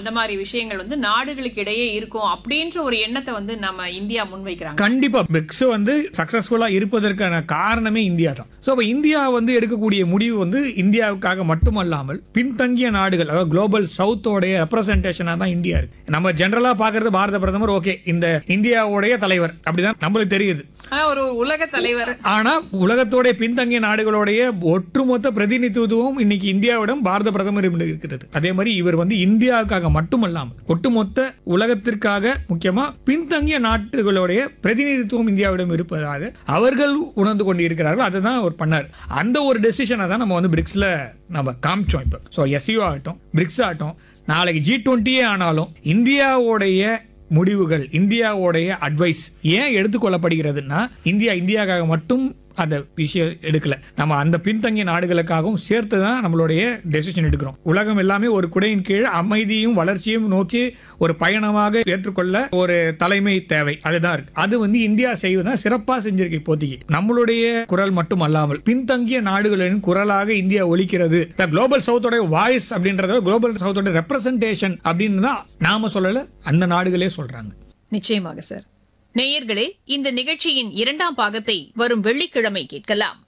அந்த மாதிரி விஷயங்கள் வந்து நாடுகளுக்கு இடையே இருக்கும் அப்படின்ற ஒரு எண்ணத்தை வந்து நம்ம இந்தியா முன்வைக்கிறாங்க கண்டிப்பா பிரிக்ஸ் வந்து சக்சஸ்ஃபுல்லா இருப்பதற்கான காரணமே இந்தியா தான் ஸோ அப்போ இந்தியா வந்து எடுக்கக்கூடிய முடிவு வந்து இந்தியாவுக்காக மட்டுமல்லாமல் பின்தங்கிய நாடுகள் அதாவது குளோபல் சவுத்தோடைய ரெப்ரசன்டேஷனாக தான் இந்தியா இருக்கு நம்ம ஜென்ரலா பார்க்கறது பாரத பிரதமர் ஓகே இந்த இந்தியாவுடைய தலைவர் அப்படிதான் நம்மளுக்கு தெரியுது ஆனா ஒரு உலக தலைவர் ஆனா உலகத்தோடைய பின்தங்கிய நாடுகளுடைய ஒட்டுமொத்த பிரதிநிதித்துவம் இன்னைக்கு இந்தியாவிடம் பாரத பிரதமர் இருக்கிறது அதே மாதிரி இவர் வந்து இந்தியாவுக்காக மட்டுமல்லாமல் ஒட்டுமொத்த உலகத்திற்காக முக்கியமா பின்தங்கிய நாடுகளுடைய பிரதிநிதித்துவம் இந்தியாவிடம் இருப்பதாக அவர்கள் உணர்ந்து கொண்டு இருக்கிறார்கள் அதுதான் அவர் பண்ணார் அந்த ஒரு டெசிஷனை தான் நம்ம வந்து பிரிக்ஸ்ல நம்ம காமிச்சோம் இப்போ ஸோ எஸ்யூ ஆகட்டும் பிரிக்ஸ் ஆகட்டும் நாளைக்கு ஜி டுவெண்ட்டியே ஆனாலும் இந்தியாவுடைய முடிவுகள் இந்தியாவுடைய அட்வைஸ் ஏன் எடுத்துக்கொள்ளப்படுகிறதுனா இந்தியா இந்தியாக்காக மட்டும் அந்த விஷயம் எடுக்கல நம்ம அந்த பின்தங்கிய நாடுகளுக்காகவும் சேர்த்து தான் நம்மளுடைய டெசிஷன் எடுக்கிறோம் உலகம் எல்லாமே ஒரு குடையின் கீழ் அமைதியும் வளர்ச்சியும் நோக்கி ஒரு பயணமாக ஏற்றுக்கொள்ள ஒரு தலைமை தேவை அதுதான் இருக்கு அது வந்து இந்தியா செய்வதுதான் சிறப்பா செஞ்சிருக்கு இப்போதைக்கு நம்மளுடைய குரல் மட்டும் அல்லாமல் பின்தங்கிய நாடுகளின் குரலாக இந்தியா ஒலிக்கிறது குளோபல் சவுத்தோட வாய்ஸ் அப்படின்றத குளோபல் சவுத்தோட ரெப்ரசன்டேஷன் அப்படின்னு தான் நாம சொல்லல அந்த நாடுகளே சொல்றாங்க நிச்சயமாக சார் நேயர்களே இந்த நிகழ்ச்சியின் இரண்டாம் பாகத்தை வரும் வெள்ளிக்கிழமை கேட்கலாம்